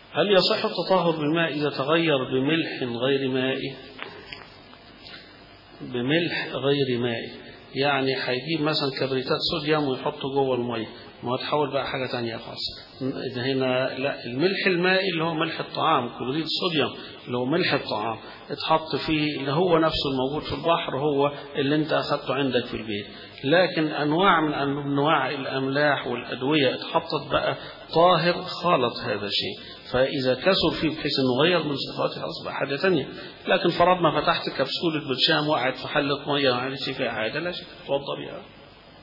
هل يصح التطهر بالماء إذا تغير بملح غير ماء بملح غير ماء يعني هيجيب مثلا كبريتات صوديوم ويحطه جوه الميه ما هو تحول بقى حاجة تانية خالص هنا لا الملح المائي اللي هو ملح الطعام كلوريد الصوديوم اللي هو ملح الطعام اتحط فيه اللي هو نفسه الموجود في البحر هو اللي انت اخذته عندك في البيت لكن انواع من انواع الاملاح والادويه اتحطت بقى طاهر خالط هذا الشيء فاذا كسر فيه بحيث انه غير من صفاته اصبح حاجه ثانيه لكن فرضنا فتحت كبسوله برشام وقعت في حله ميه ما عادش فيها حاجه لا شيء توضى بيها